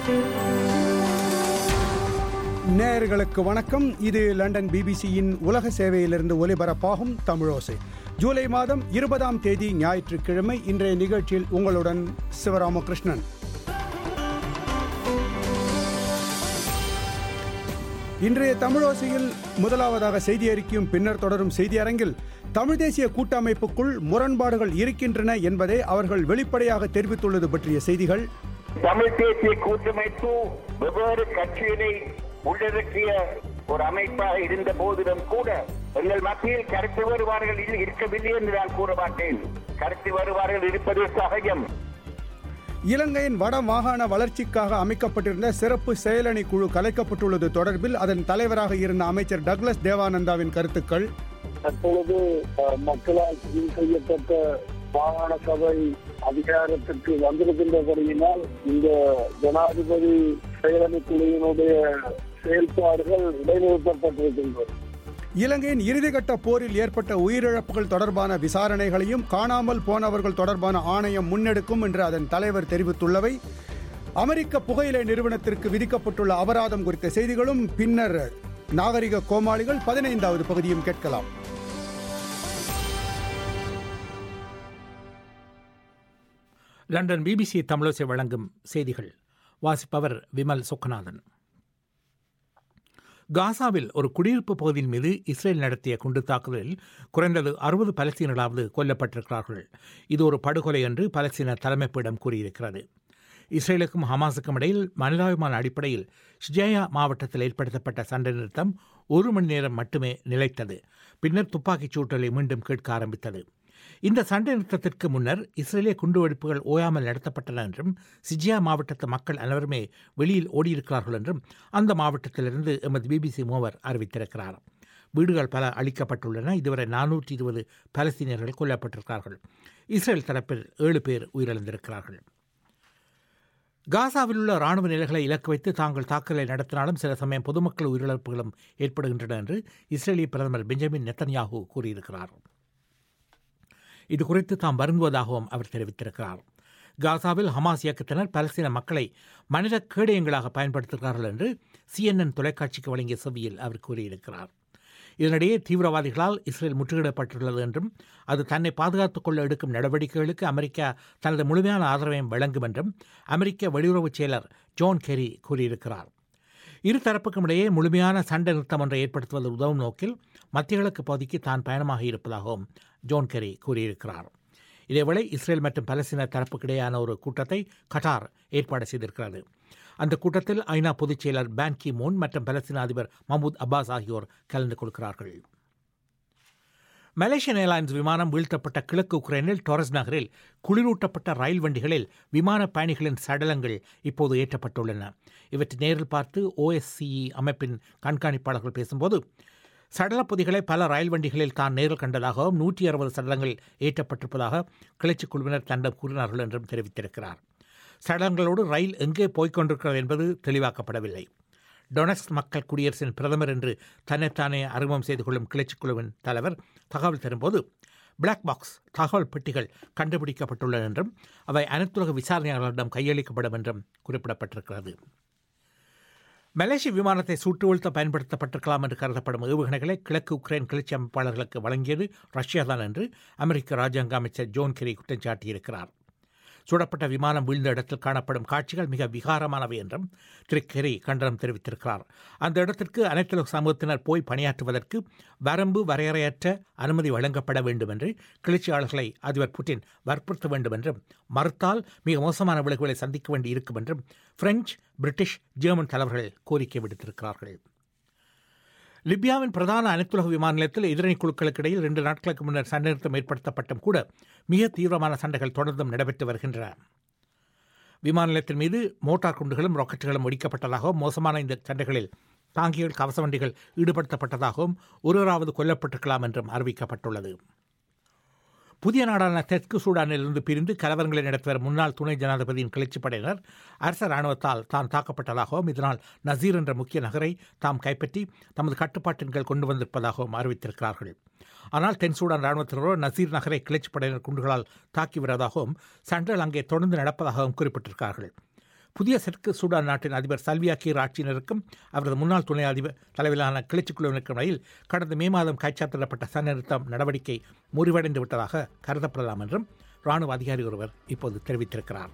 நேயர்களுக்கு வணக்கம் இது லண்டன் பிபிசியின் உலக சேவையிலிருந்து ஒலிபரப்பாகும் தமிழோசை ஜூலை மாதம் இருபதாம் தேதி ஞாயிற்றுக்கிழமை இன்றைய நிகழ்ச்சியில் உங்களுடன் சிவராமகிருஷ்ணன் இன்றைய தமிழோசையில் முதலாவதாக செய்தி அறிக்கையும் பின்னர் தொடரும் செய்தி அரங்கில் தமிழ் தேசிய கூட்டமைப்புக்குள் முரண்பாடுகள் இருக்கின்றன என்பதை அவர்கள் வெளிப்படையாக தெரிவித்துள்ளது பற்றிய செய்திகள் தமிழ் தேசிய கூட்டமைப்பு வெவ்வேறு கட்சிகளை உள்ளடக்கிய ஒரு அமைப்பாக இருந்த போதிலும் கூட எங்கள் மத்தியில் கருத்து வேறுபாடுகள் இல் இருக்கவில்லை என்று நான் கூற மாட்டேன் கருத்து வேறுபாடுகள் இருப்பது சகஜம் இலங்கையின் வட மாகாண வளர்ச்சிக்காக அமைக்கப்பட்டிருந்த சிறப்பு செயலணி குழு கலைக்கப்பட்டுள்ளது தொடர்பில் அதன் தலைவராக இருந்த அமைச்சர் டக்ளஸ் தேவானந்தாவின் கருத்துக்கள் தற்பொழுது அஹ், மக்களால் தெரிவு செய்யப்பட்ட மாகாண சபை அதிகாரத்திற்கு வந்திருக்கின்றபடியினால் இந்த ஜனாதிபதி செயலணி குழுவினுடைய செயல்பாடுகள் இடைநிறுத்தப்பட்டிருக்கின்றது இலங்கையின் இறுதிக்கட்ட போரில் ஏற்பட்ட உயிரிழப்புகள் தொடர்பான விசாரணைகளையும் காணாமல் போனவர்கள் தொடர்பான ஆணையம் முன்னெடுக்கும் என்று அதன் தலைவர் தெரிவித்துள்ளவை அமெரிக்க புகையிலை நிறுவனத்திற்கு விதிக்கப்பட்டுள்ள அபராதம் குறித்த செய்திகளும் பின்னர் நாகரிக கோமாளிகள் பதினைந்தாவது பகுதியும் கேட்கலாம் லண்டன் பிபிசி தமிழோசை வழங்கும் செய்திகள் வாசிப்பவர் விமல் சொக்கநாதன் காசாவில் ஒரு குடியிருப்பு பகுதியின் மீது இஸ்ரேல் நடத்திய குண்டு தாக்குதலில் குறைந்தது அறுபது பலஸ்தீனர்களாவது கொல்லப்பட்டிருக்கிறார்கள் இது ஒரு படுகொலை என்று பலஸ்தீன தலைமைப்பிடம் கூறியிருக்கிறது இஸ்ரேலுக்கும் ஹமாஸுக்கும் இடையில் மனிதாபிமான அடிப்படையில் ஷிஜேயா மாவட்டத்தில் ஏற்படுத்தப்பட்ட சண்டை நிறுத்தம் ஒரு மணி நேரம் மட்டுமே நிலைத்தது பின்னர் துப்பாக்கிச் சூட்டலை மீண்டும் கேட்க ஆரம்பித்தது இந்த சண்டை நிறுத்தத்திற்கு முன்னர் இஸ்ரேலிய குண்டுவெடிப்புகள் ஓயாமல் நடத்தப்பட்டன என்றும் சிஜியா மாவட்டத்து மக்கள் அனைவருமே வெளியில் ஓடியிருக்கிறார்கள் என்றும் அந்த மாவட்டத்திலிருந்து எமது பிபிசி மூவர் அறிவித்திருக்கிறார் வீடுகள் பல அளிக்கப்பட்டுள்ளன இதுவரை நானூற்றி இருபது பலஸ்தீனியர்கள் கொல்லப்பட்டிருக்கிறார்கள் இஸ்ரேல் தரப்பில் ஏழு பேர் உயிரிழந்திருக்கிறார்கள் காசாவில் உள்ள ராணுவ நிலைகளை இலக்கு வைத்து தாங்கள் தாக்குதலை நடத்தினாலும் சில சமயம் பொதுமக்கள் உயிரிழப்புகளும் ஏற்படுகின்றன என்று இஸ்ரேலிய பிரதமர் பெஞ்சமின் நெத்தன்யாகு கூறியிருக்கிறார் இது குறித்து தாம் வருந்துவதாகவும் அவர் தெரிவித்திருக்கிறார் காசாவில் ஹமாஸ் இயக்கத்தினர் பலஸ்தீன மக்களை மனித கேடயங்களாக பயன்படுத்துகிறார்கள் என்று சிஎன்என் தொலைக்காட்சிக்கு வழங்கிய செவியில் அவர் கூறியிருக்கிறார் இதனிடையே தீவிரவாதிகளால் இஸ்ரேல் முற்றுகையிடப்பட்டுள்ளது என்றும் அது தன்னை பாதுகாத்துக் கொள்ள எடுக்கும் நடவடிக்கைகளுக்கு அமெரிக்கா தனது முழுமையான ஆதரவையும் வழங்கும் என்றும் அமெரிக்க வெளியுறவுச் செயலர் ஜோன் கெரி கூறியிருக்கிறார் இரு தரப்புக்கும் இடையே முழுமையான சண்டை நிறுத்தம் ஒன்றை ஏற்படுத்துவது உதவும் நோக்கில் மத்திய கிழக்கு பகுதிக்கு தான் பயணமாக இருப்பதாகவும் ஜோன் கெரி கூறியிருக்கிறார் இதேவேளை இஸ்ரேல் மற்றும் பலஸ்தீன தரப்புக்கிடையான ஒரு கூட்டத்தை கட்டார் ஏற்பாடு செய்திருக்கிறது அந்த கூட்டத்தில் ஐநா பொதுச் செயலர் பான் கி மூன் மற்றும் பலஸ்தீன அதிபர் மஹமூத் அப்பாஸ் ஆகியோர் கலந்து கொள்கிறார்கள் மலேசியன் ஏர்லைன்ஸ் விமானம் வீழ்த்தப்பட்ட கிழக்கு உக்ரைனில் டொரஸ் நகரில் குளிரூட்டப்பட்ட ரயில் வண்டிகளில் விமான பயணிகளின் சடலங்கள் இப்போது ஏற்றப்பட்டுள்ளன இவற்றை நேரில் பார்த்து ஓஎஸ்சிஇ அமைப்பின் கண்காணிப்பாளர்கள் பேசும்போது சடலப் பொதிகளை பல ரயில் வண்டிகளில் தான் நேரில் கண்டதாகவும் நூற்றி அறுபது சடலங்கள் ஏற்றப்பட்டிருப்பதாக கிளர்ச்சிக் குழுவினர் தண்டம் கூறினார்கள் என்றும் தெரிவித்திருக்கிறார் சடலங்களோடு ரயில் எங்கே போய்க் கொண்டிருக்கிறது என்பது தெளிவாக்கப்படவில்லை டொனஸ்க் மக்கள் குடியரசின் பிரதமர் என்று தன்னைத்தானே அறிமுகம் செய்து கொள்ளும் கிளர்ச்சிக் குழுவின் தலைவர் தகவல் தரும்போது பிளாக் பாக்ஸ் தகவல் பெட்டிகள் கண்டுபிடிக்கப்பட்டுள்ளன என்றும் அவை அனைத்துலக விசாரணையாளர்களிடம் கையளிக்கப்படும் என்றும் குறிப்பிடப்பட்டிருக்கிறது மலேசிய விமானத்தை சுட்டு வீழ்த்த பயன்படுத்தப்பட்டிருக்கலாம் என்று கருதப்படும் ஏவுகணைகளை கிழக்கு உக்ரைன் கிளர்ச்சி அமைப்பாளர்களுக்கு வழங்கியது ரஷ்யாதான் என்று அமெரிக்க ராஜாங்க அமைச்சர் ஜோன் கெரி குற்றம் சாட்டியிருக்கிறார் சுடப்பட்ட விமானம் வீழ்ந்த இடத்தில் காணப்படும் காட்சிகள் மிக விகாரமானவை என்றும் திரு கெரி கண்டனம் தெரிவித்திருக்கிறார் அந்த இடத்திற்கு அனைத்து சமூகத்தினர் போய் பணியாற்றுவதற்கு வரம்பு வரையறையற்ற அனுமதி வழங்கப்பட வேண்டும் என்று கிளர்ச்சியாளர்களை அதிபர் புட்டின் வற்புறுத்த வேண்டும் என்றும் மறுத்தால் மிக மோசமான விளைவுகளை சந்திக்க வேண்டி இருக்கும் என்றும் பிரெஞ்சு பிரிட்டிஷ் ஜெர்மன் தலைவர்கள் கோரிக்கை விடுத்திருக்கிறார்கள் லிபியாவின் பிரதான அனைத்துலக விமான நிலையத்தில் எதிரணி குழுக்களுக்கு இடையில் இரண்டு நாட்களுக்கு முன்னர் சண்டை நிறுத்தம் ஏற்படுத்தப்பட்டும் கூட மிக தீவிரமான சண்டைகள் தொடர்ந்தும் நடைபெற்று வருகின்றன விமான நிலையத்தின் மீது மோட்டார் குண்டுகளும் ராக்கெட்டுகளும் வெடிக்கப்பட்டதாகவும் மோசமான இந்த சண்டைகளில் தாங்கிகள் கவச வண்டிகள் ஈடுபடுத்தப்பட்டதாகவும் ஒருவராவது கொல்லப்பட்டிருக்கலாம் என்றும் அறிவிக்கப்பட்டுள்ளது புதிய நாடான தெற்கு சூடானிலிருந்து பிரிந்து கலவரங்களை நடத்தி வரும் முன்னாள் துணை ஜனாதிபதியின் கிளர்ச்சிப் படையினர் அரச இராணுவத்தால் தான் தாக்கப்பட்டதாகவும் இதனால் நசீர் என்ற முக்கிய நகரை தாம் கைப்பற்றி தமது கட்டுப்பாட்டின் கீழ் கொண்டு வந்திருப்பதாகவும் அறிவித்திருக்கிறார்கள் ஆனால் தென் சூடான் இராணுவத்தினரோ நசீர் நகரை கிளர்ச்சிப் படையினர் குண்டுகளால் தாக்கி வருவதாகவும் சண்டைகள் அங்கே தொடர்ந்து நடப்பதாகவும் குறிப்பிட்டிருக்கிறார்கள் புதிய தெற்கு சூடான் நாட்டின் அதிபர் சல்வியா கீர் ஆட்சியினருக்கும் அவரது முன்னாள் துணை அதிபர் தலைமையிலான கிளர்ச்சி குழுவினருக்கும் இடையில் கடந்த மே மாதம் கைச்சாத்திடப்பட்ட சநிறுத்தம் நடவடிக்கை முறிவடைந்து விட்டதாக கருதப்படலாம் என்றும் ராணுவ அதிகாரி ஒருவர் இப்போது தெரிவித்திருக்கிறார்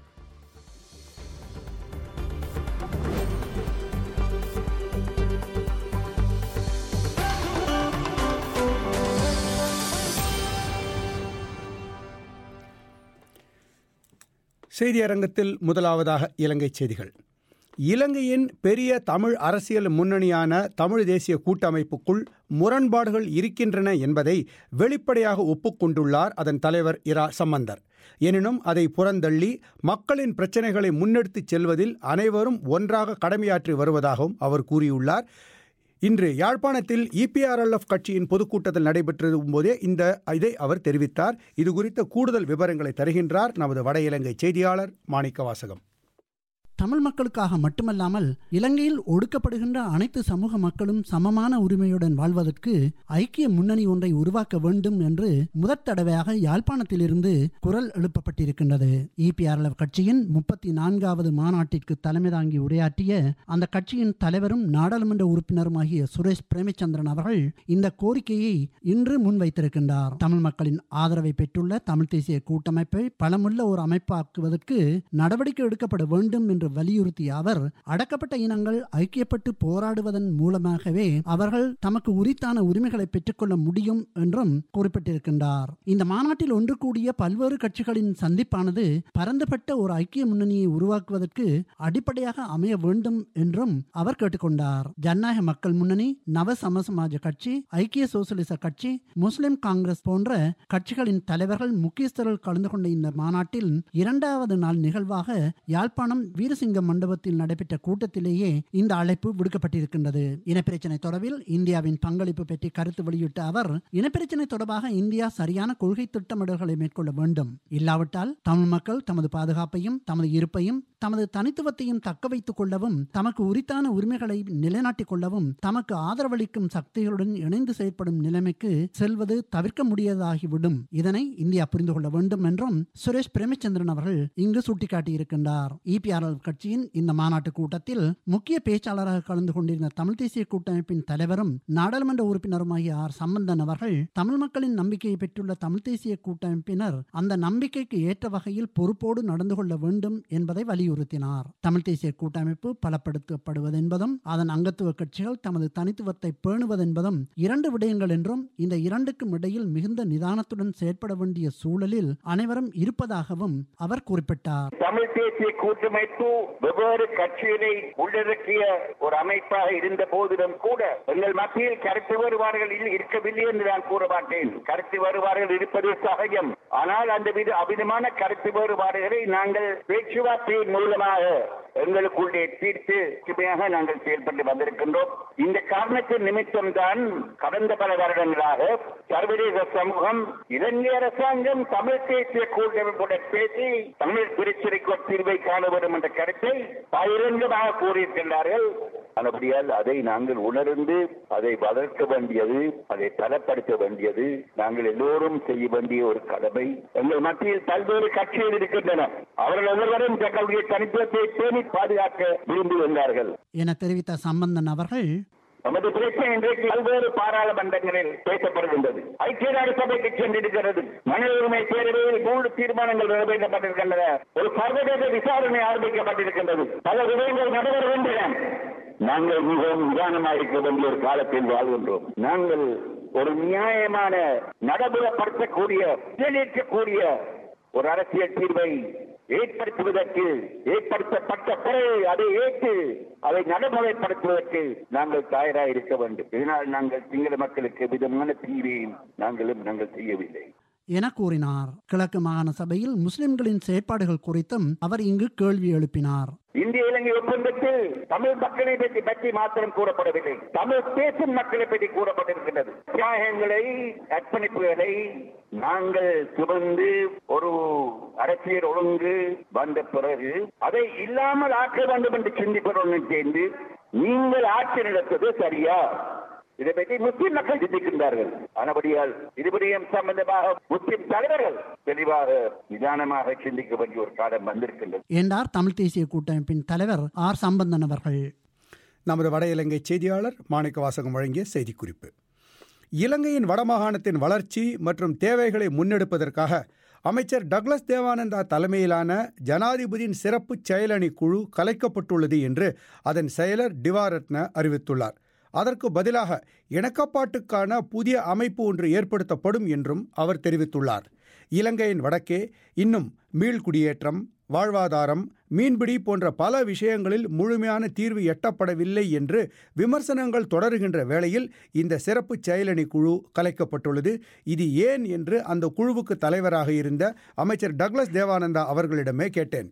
செய்தி அரங்கத்தில் முதலாவதாக இலங்கை செய்திகள் இலங்கையின் பெரிய தமிழ் அரசியல் முன்னணியான தமிழ் தேசிய கூட்டமைப்புக்குள் முரண்பாடுகள் இருக்கின்றன என்பதை வெளிப்படையாக ஒப்புக்கொண்டுள்ளார் அதன் தலைவர் இரா சம்பந்தர் எனினும் அதை புறந்தள்ளி மக்களின் பிரச்சனைகளை முன்னெடுத்துச் செல்வதில் அனைவரும் ஒன்றாக கடமையாற்றி வருவதாகவும் அவர் கூறியுள்ளார் இன்று யாழ்ப்பாணத்தில் இபிஆர்எல்எஃப் கட்சியின் பொதுக்கூட்டத்தில் நடைபெற்றிருக்கும் போதே இந்த இதை அவர் தெரிவித்தார் இது குறித்த கூடுதல் விவரங்களை தருகின்றார் நமது வட இலங்கை செய்தியாளர் மாணிக்க வாசகம் தமிழ் மக்களுக்காக மட்டுமல்லாமல் இலங்கையில் ஒடுக்கப்படுகின்ற அனைத்து சமூக மக்களும் சமமான உரிமையுடன் வாழ்வதற்கு ஐக்கிய முன்னணி ஒன்றை உருவாக்க வேண்டும் என்று முதற் தடவையாக யாழ்ப்பாணத்திலிருந்து குரல் எழுப்பப்பட்டிருக்கின்றது இபிஆர்எல் கட்சியின் முப்பத்தி நான்காவது மாநாட்டிற்கு தலைமை தாங்கி உரையாற்றிய அந்த கட்சியின் தலைவரும் நாடாளுமன்ற உறுப்பினருமாகிய சுரேஷ் பிரேமச்சந்திரன் அவர்கள் இந்த கோரிக்கையை இன்று முன்வைத்திருக்கின்றார் தமிழ் மக்களின் ஆதரவை பெற்றுள்ள தமிழ் தேசிய கூட்டமைப்பை பலமுள்ள ஒரு அமைப்பாக்குவதற்கு நடவடிக்கை எடுக்கப்பட வேண்டும் என்று வலியுறுத்திய அவர் அடக்கப்பட்ட இனங்கள் ஐக்கியப்பட்டு போராடுவதன் மூலமாகவே அவர்கள் தமக்கு உரித்தான உரிமைகளை பெற்றுக்கொள்ள முடியும் என்றும் குறிப்பிட்டிருக்கின்றார் இந்த மாநாட்டில் ஒன்று கூடிய பல்வேறு கட்சிகளின் சந்திப்பானது பரந்துபட்ட ஒரு ஐக்கிய முன்னணியை உருவாக்குவதற்கு அடிப்படையாக அமைய வேண்டும் என்றும் அவர் கேட்டுக்கொண்டார் ஜனநாயக மக்கள் முன்னணி நவ சமசமாஜ கட்சி ஐக்கிய சோசலிச கட்சி முஸ்லிம் காங்கிரஸ் போன்ற கட்சிகளின் தலைவர்கள் முக்கியஸ்தர்கள் கலந்து கொண்ட இந்த மாநாட்டில் இரண்டாவது நாள் நிகழ்வாக யாழ்ப்பாணம் வீரசிங்க மண்டபத்தில் நடைபெற்ற கூட்டத்திலேயே இந்த அழைப்பு விடுக்கப்பட்டிருக்கின்றது இனப்பிரச்சினை தொடர்பில் இந்தியாவின் பங்களிப்பு பற்றி கருத்து வெளியிட்ட அவர் இனப்பிரச்சினை தொடர்பாக இந்தியா சரியான கொள்கை திட்டமிடல்களை மேற்கொள்ள வேண்டும் இல்லாவிட்டால் தமிழ் மக்கள் தமது பாதுகாப்பையும் தமது இருப்பையும் தமது தனித்துவத்தையும் தக்க வைத்துக் கொள்ளவும் தமக்கு உரித்தான உரிமைகளை நிலைநாட்டிக் கொள்ளவும் தமக்கு ஆதரவளிக்கும் சக்திகளுடன் இணைந்து செயற்படும் நிலைமைக்கு செல்வது தவிர்க்க முடியாதாகிவிடும் இதனை இந்தியா புரிந்து கொள்ள வேண்டும் என்றும் சுரேஷ் பிரேமச்சந்திரன் அவர்கள் இங்கு சுட்டிக்காட்டியிருக்கின்றார் இபிஆர்எல் கட்சியின் இந்த மாநாட்டு கூட்டத்தில் முக்கிய பேச்சாளராக கலந்து கொண்டிருந்த தமிழ் தேசிய கூட்டமைப்பின் தலைவரும் நாடாளுமன்ற உறுப்பினருமாகிய ஆர் சம்பந்தன் அவர்கள் தமிழ் மக்களின் நம்பிக்கையை பெற்றுள்ள தமிழ் தேசிய கூட்டமைப்பினர் அந்த நம்பிக்கைக்கு ஏற்ற வகையில் பொறுப்போடு நடந்து கொள்ள வேண்டும் என்பதை வலியுறுத்தினார் தமிழ் தேசிய கூட்டமைப்பு பலப்படுத்தப்படுவது என்பதும் அதன் அங்கத்துவ கட்சிகள் தமது தனித்துவத்தை பேணுவது என்பதும் இரண்டு விடயங்கள் என்றும் இந்த இரண்டுக்கும் இடையில் மிகுந்த நிதானத்துடன் செயற்பட வேண்டிய சூழலில் அனைவரும் இருப்பதாகவும் அவர் குறிப்பிட்டார் தமிழ் தேசிய கூட்டமைப்பு வெவ்வேறு கட்சிகளை உள்ளடக்கிய ஒரு அமைப்பாக இருந்த போதிலும் கூட எங்கள் மத்தியில் கருத்து வேறுபாடுகள் இல்- இருக்கவில்லை என்று நான் கூற மாட்டேன் கருத்து வேறுபாடுகள் இருப்பது சகஜம் ஆனால் அந்த வித அபிதமான கருத்து வேறுபாடுகளை நாங்கள் பேச்சுவார்த்தையின் மூலமாக எங்களுக்குள்ளே தீர்த்து ஒற்றுமையாக நாங்கள் செயல்பட்டு வந்திருக்கின்றோம் இந்த காரணத்தின் நிமித்தம் தான் கடந்த பல வருடங்களாக சர்வதேச சமூகம் இலங்கை அரசாங்கம் தமிழ் தேசிய கூட்டமைப்புடன் பேசி தமிழ் பிரச்சனைக்கு ஒரு தீர்வை காண வேண்டும் என்ற கருத்தை பகிரங்கமாக கூறியிருக்கின்றார்கள் அதுபடியால் அதை நாங்கள் உணர்ந்து அதை வளர்க்க வேண்டியது அதை தரப்படுத்த வேண்டியது நாங்கள் எல்லோரும் செய்ய வேண்டிய ஒரு கடமை எங்கள் மத்தியில் பல்வேறு கட்சிகள் இருக்கின்றன அவர்கள் ஒவ்வொருவரும் தங்களுடைய தனித்துவத்தை பேணி பாதுகாக்க விரும்பி வந்தார்கள் என தெரிவித்த சம்பந்தன் அவர்கள் நமது பிரச்சனை இன்றைக்கு பல்வேறு பாராளுமன்றங்களில் பேசப்படுகின்றது ஐக்கிய நாடு சபைக்கு சென்றிருக்கிறது மனித உரிமை பேரவையில் மூன்று தீர்மானங்கள் நிறைவேற்றப்பட்டிருக்கின்றன ஒரு சர்வதேச விசாரணை ஆரம்பிக்கப்பட்டிருக்கின்றது பல விடயங்கள் நடைபெறுகின்றன நாங்கள் மிகவும் நிதானமாக இருக்க வேண்டிய ஒரு காலத்தில் வாழ்கின்றோம் நாங்கள் ஒரு நியாயமான நடைமுறைப்படுத்தக்கூடிய நிலைநிற்கக்கூடிய ஒரு அரசியல் தீர்வை ஏற்படுத்துவதற்கு ஏற்படுத்தப்பட்ட பிறகு அதை ஏற்று அதை நடைமுறைப்படுத்துவதற்கு நாங்கள் தயாராக இருக்க வேண்டும் இதனால் நாங்கள் சிங்கள மக்களுக்கு விதமான தீர்வையும் நாங்களும் நாங்கள் செய்யவில்லை என கூறினார் கிழக்கு மாகாண சபையில் முஸ்லிம்களின் செயற்பாடுகள் குறித்தும் அவர் இங்கு கேள்வி எழுப்பினார் இந்திய இலங்கை ஒப்பந்தத்தில் தமிழ் மக்களை பற்றி பற்றி மாத்திரம் கூறப்படவில்லை தமிழ் பேசும் மக்களை பற்றி கூறப்பட்டிருக்கின்றது தியாகங்களை அர்ப்பணிப்புகளை நாங்கள் சுமந்து ஒரு அரசியல் ஒழுங்கு வந்த பிறகு அதை இல்லாமல் ஆக்க வேண்டும் என்று சிந்திப்பவர்கள் சேர்ந்து நீங்கள் ஆட்சி நடத்துவது சரியா இதை பற்றி முஸ்லிம் மக்கள் சிந்திக்கின்றார்கள் ஆனபடியால் இதுபடியும் சம்பந்தமாக முஸ்லிம் தலைவர்கள் தெளிவாக நிதானமாக சிந்திக்க வேண்டிய ஒரு காலம் வந்திருக்கின்றது என்றார் தமிழ் தேசிய கூட்டமைப்பின் தலைவர் ஆர் சம்பந்தன் அவர்கள் நமது வட இலங்கை செய்தியாளர் மாணிக்க வாசகம் வழங்கிய செய்திக்குறிப்பு இலங்கையின் வடமாகாணத்தின் வளர்ச்சி மற்றும் தேவைகளை முன்னெடுப்பதற்காக அமைச்சர் டக்ளஸ் தேவானந்தா தலைமையிலான ஜனாதிபதியின் சிறப்பு செயலணி குழு கலைக்கப்பட்டுள்ளது என்று அதன் செயலர் டிவாரத்ன அறிவித்துள்ளார் அதற்கு பதிலாக இணக்கப்பாட்டுக்கான புதிய அமைப்பு ஒன்று ஏற்படுத்தப்படும் என்றும் அவர் தெரிவித்துள்ளார் இலங்கையின் வடக்கே இன்னும் மீள்குடியேற்றம் வாழ்வாதாரம் மீன்பிடி போன்ற பல விஷயங்களில் முழுமையான தீர்வு எட்டப்படவில்லை என்று விமர்சனங்கள் தொடருகின்ற வேளையில் இந்த சிறப்பு செயலணி குழு கலைக்கப்பட்டுள்ளது இது ஏன் என்று அந்த குழுவுக்கு தலைவராக இருந்த அமைச்சர் டக்ளஸ் தேவானந்தா அவர்களிடமே கேட்டேன்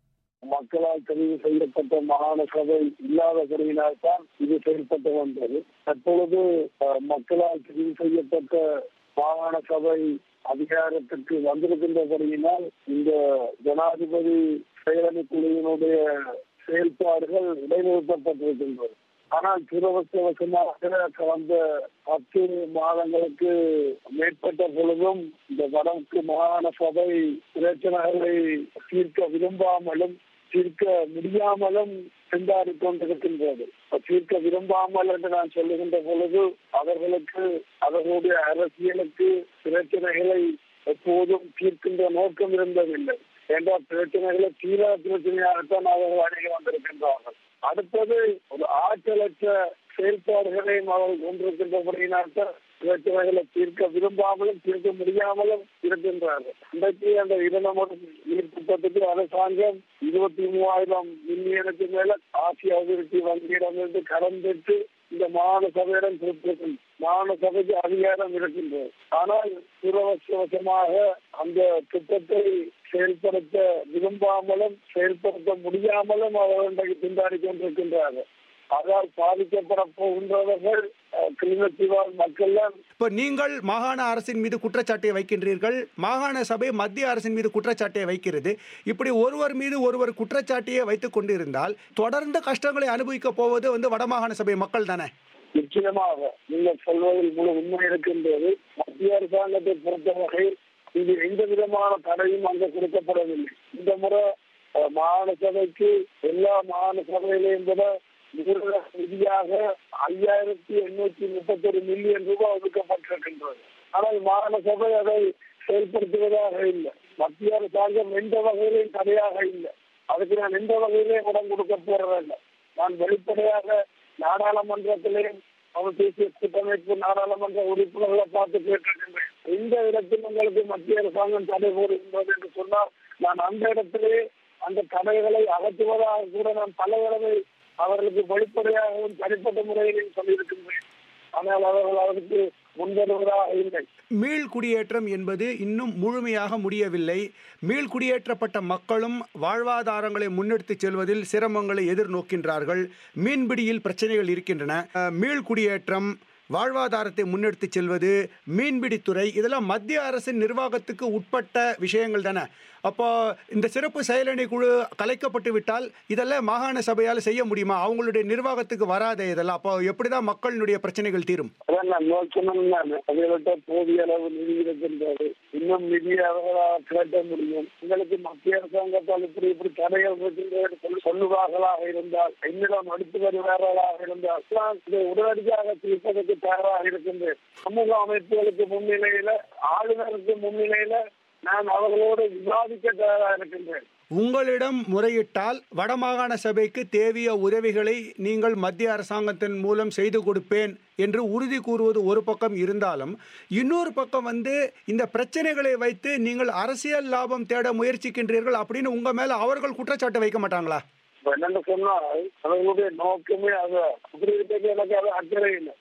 மக்களால் தெரிவு செய்யப்பட்ட மாகாண சபை இல்லாதபடியினால் தான் இது செயல்பட்டு வந்தது தற்பொழுது அஹ், மக்களால் தெரிவு செய்யப்பட்ட மாகாண சபை அதிகாரத்துக்கு வந்திருக்கின்றபடியினால் இந்த ஜனாதிபதி செயலணி குழுவினுடைய செயல்பாடுகள் இடைநிறுத்தப்பட்டிருக்கின்றது ஆனால் துரவசவசமாக கடந்த பத்து மாதங்களுக்கு மேற்பட்ட பொழுதும் இந்த வடக்கு மாகாண சபை பிரச்சனைகளை தீர்க்க விரும்பாமலும் தீர்க்க முடியாமலும் திண்டாடி கொண்டிருக்கின்றது தீர்க்க விரும்பாமல் என்று நான் சொல்லுகின்ற பொழுது அவர்களுக்கு அவர்களுடைய அரசியலுக்கு பிரச்சனைகளை எப்போதும் தீர்க்கின்ற நோக்கம் இருந்ததில்லை என்றால் பிரச்சனைகளை தீரா பிரச்சனையாகத்தான் அவர்கள் அணுகி வந்திருக்கின்றார்கள் அடுத்தது ஒரு ஆற்றலற்ற செயல்பாடுகளையும் அவர்கள் கொண்டிருக்கின்றபடியினால் தான் பிரச்சனைகளை தீர்க்க விரும்பாமலும் தீர்க்க முடியாமலும் இருக்கின்றார்கள் இன்றைக்கு அந்த இரணமோடு நீர் திட்டத்துக்கு அரசாங்கம் இருபத்தி மூவாயிரம் மில்லியனுக்கு மேல ஆசிய அபிவிருத்தி வங்கியிடமிருந்து கடன் பெற்று இந்த மாகாண சபையிடம் கொடுத்திருக்கும் மாகாண சபைக்கு அதிகாரம் இருக்கின்றது ஆனால் துரவசவசமாக அந்த திட்டத்தை செயல்படுத்த விரும்பாமலும் செயல்படுத்த முடியாமலும் அவர்கள் இன்றைக்கு திண்டாடி கொண்டிருக்கின்றார்கள் அதால் பாதிக்கப்பட போகின்றவர்கள் அஹ், கிளிநொச்சிவாழ் மக்கள் இப்போ நீங்கள் மாகாண அரசின் மீது குற்றச்சாட்டை வைக்கின்றீர்கள் மாகாண சபை மத்திய அரசின் மீது குற்றச்சாட்டை வைக்கிறது இப்படி ஒருவர் மீது ஒருவர் குற்றச்சாட்டையே வைத்துக் கொண்டிருந்தால் தொடர்ந்து கஷ்டங்களை அனுபவிக்க போவது வந்து வடமாகாண சபை மக்கள் தானே நிச்சயமாக நீங்கள் சொல்வதில் முழு உண்மை இருக்கின்றது மத்திய அரசாங்கத்தை பொறுத்தவரை இது எந்த விதமான தடையும் அங்கு கொடுக்கப்படவில்லை இந்த முறை அஹ், மாகாண சபைக்கு எல்லா மாகாண சபையிலையும் விட நிறுவன நிதியாக ஐயாயிரத்தி எண்ணூத்தி முப்பத்தி ஒரு மில்லியன் ரூபாய் ஒதுக்கப்பட்டிருக்கின்றது ஆனால் மாகாண சபை அதை செயல்படுத்துவதாக இல்லை மத்திய அரசாங்கம் எந்த வகையிலையும் தடையாக இல்லை அதுக்கு நான் எந்த வகையிலையும் இடம் கொடுக்க போறதில்லை நான் வெளிப்படையாக நாடாளுமன்றத்திலேயும் அவர் தேசிய கூட்டமைப்பு நாடாளுமன்ற உறுப்பினர்களை பார்த்து கேட்டிருக்கின்றேன் எந்த இடத்தில் உங்களுக்கு மத்திய அரசாங்கம் தடை போடுகின்றது என்று சொன்னால் நான் அந்த இடத்திலே அந்த தடைகளை அகற்றுவதாக கூட நான் பல தடவை அவர்களுக்கு வெளிப்படையாகவும் தனிப்பட்ட முறையிலும் சொல்லியிருக்கின்றேன் ஆனால் அவர்கள் அதற்கு முன்வருவதாக இல்லை மீள் குடியேற்றம் என்பது இன்னும் முழுமையாக முடியவில்லை மீள் குடியேற்றப்பட்ட மக்களும் வாழ்வாதாரங்களை முன்னெடுத்துச் செல்வதில் சிரமங்களை எதிர்நோக்கின்றார்கள் மீன்பிடியில் பிரச்சனைகள் இருக்கின்றன அஹ், மீள் குடியேற்றம் வாழ்வாதாரத்தை முன்னெடுத்துச் செல்வது மீன்பிடித்துறை இதெல்லாம் மத்திய அரசின் நிர்வாகத்துக்கு உட்பட்ட விஷயங்கள் தானே அப்போ இந்த சிறப்பு செயலணி குழு கலைக்கப்பட்டு விட்டால் இதெல்லாம் மாகாண சபையால் செய்ய முடியுமா அவங்களுடைய நிர்வாகத்துக்கு வராதே இதெல்லாம் அப்போ எப்படி தான் மக்களினுடைய பிரச்சனைகள் தீரும் அதான் நான் நோக்கணும் நான் அவர்கள்ட்ட போதிய அளவு நிதி இருக்கின்றது இன்னும் நிதி அவர்களால் திரட்ட முடியும் உங்களுக்கு மத்திய அரசாங்கத்தால் இப்படி இப்படி தடைகள் இருக்கின்றது என்று சொல்லி சொல்லுவார்களாக இருந்தால் என்னிடம் அடுத்து வருவார்களாக இருந்தால் நான் இதை உடனடியாக தீர்ப்பதற்கு தயாராக இருக்கின்றேன் சமூக அமைப்புகளுக்கு முன்னிலையில ஆளுநருக்கு முன்னிலையில நான் அவர்களோடு விவாதிக்க தயாராக இருக்கின்றேன் உங்களிடம் முறையிட்டால் வடமாகாண சபைக்கு தேவைய உதவிகளை நீங்கள் மத்திய அரசாங்கத்தின் மூலம் செய்து கொடுப்பேன் என்று உறுதி கூறுவது ஒரு பக்கம் இருந்தாலும் இன்னொரு பக்கம் வந்து இந்த பிரச்சனைகளை வைத்து நீங்கள் அரசியல் லாபம் தேட முயற்சிக்கின்றீர்கள் அப்படின்னு உங்க மேல அவர்கள் குற்றச்சாட்டு வைக்க மாட்டாங்களா இப்ப என்னன்னு சொன்னால் அவர்களுடைய நோக்கமே அது அப்படி இருக்க எனக்கு அது அக்கறை இல்லை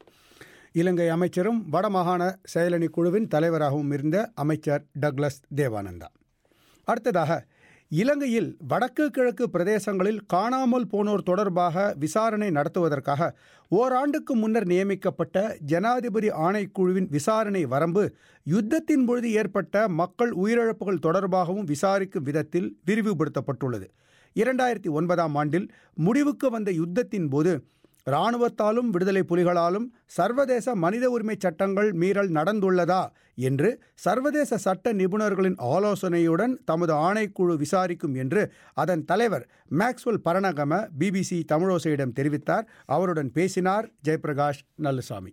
இலங்கை அமைச்சரும் வடமாகாண செயலணி குழுவின் தலைவராகவும் இருந்த அமைச்சர் டக்ளஸ் தேவானந்தா அடுத்ததாக இலங்கையில் வடக்கு கிழக்கு பிரதேசங்களில் காணாமல் போனோர் தொடர்பாக விசாரணை நடத்துவதற்காக ஓராண்டுக்கு முன்னர் நியமிக்கப்பட்ட ஜனாதிபதி ஆணைக்குழுவின் விசாரணை வரம்பு யுத்தத்தின் பொழுது ஏற்பட்ட மக்கள் உயிரிழப்புகள் தொடர்பாகவும் விசாரிக்கும் விதத்தில் விரிவுபடுத்தப்பட்டுள்ளது இரண்டாயிரத்தி ஒன்பதாம் ஆண்டில் முடிவுக்கு வந்த யுத்தத்தின் போது இராணுவத்தாலும் விடுதலை புலிகளாலும் சர்வதேச மனித உரிமை சட்டங்கள் மீறல் நடந்துள்ளதா என்று சர்வதேச சட்ட நிபுணர்களின் ஆலோசனையுடன் தமது ஆணைக்குழு விசாரிக்கும் என்று அதன் தலைவர் மேக்ஸ்வெல் பரணகம பிபிசி தமிழோசையிடம் தெரிவித்தார் அவருடன் பேசினார் ஜெயபிரகாஷ் நல்லுசாமி